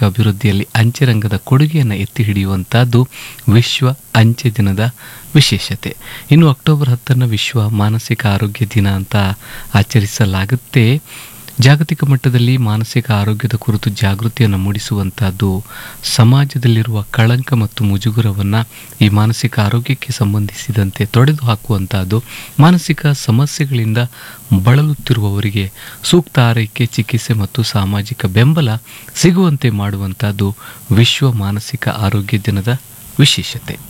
ಅಭಿವೃದ್ಧಿಯಲ್ಲಿ ಅಂಚೆ ರಂಗದ ಕೊಡುಗೆಯನ್ನು ಎತ್ತಿ ಹಿಡಿಯುವಂತಹದ್ದು ವಿಶ್ವ ಅಂಚೆ ದಿನದ ವಿಶೇಷತೆ ಇನ್ನು ಅಕ್ಟೋಬರ್ ಹತ್ತನ್ನು ವಿಶ್ವ ಮಾನಸಿಕ ಆರೋಗ್ಯ ದಿನ ಅಂತ ಆಚರಿಸಲಾಗುತ್ತೆ ಜಾಗತಿಕ ಮಟ್ಟದಲ್ಲಿ ಮಾನಸಿಕ ಆರೋಗ್ಯದ ಕುರಿತು ಜಾಗೃತಿಯನ್ನು ಮೂಡಿಸುವಂತಹದ್ದು ಸಮಾಜದಲ್ಲಿರುವ ಕಳಂಕ ಮತ್ತು ಮುಜುಗರವನ್ನು ಈ ಮಾನಸಿಕ ಆರೋಗ್ಯಕ್ಕೆ ಸಂಬಂಧಿಸಿದಂತೆ ತೊಡೆದು ಹಾಕುವಂತಹದ್ದು ಮಾನಸಿಕ ಸಮಸ್ಯೆಗಳಿಂದ ಬಳಲುತ್ತಿರುವವರಿಗೆ ಸೂಕ್ತ ಆರೈಕೆ ಚಿಕಿತ್ಸೆ ಮತ್ತು ಸಾಮಾಜಿಕ ಬೆಂಬಲ ಸಿಗುವಂತೆ ಮಾಡುವಂತಹದ್ದು ವಿಶ್ವ ಮಾನಸಿಕ ಆರೋಗ್ಯ ದಿನದ ವಿಶೇಷತೆ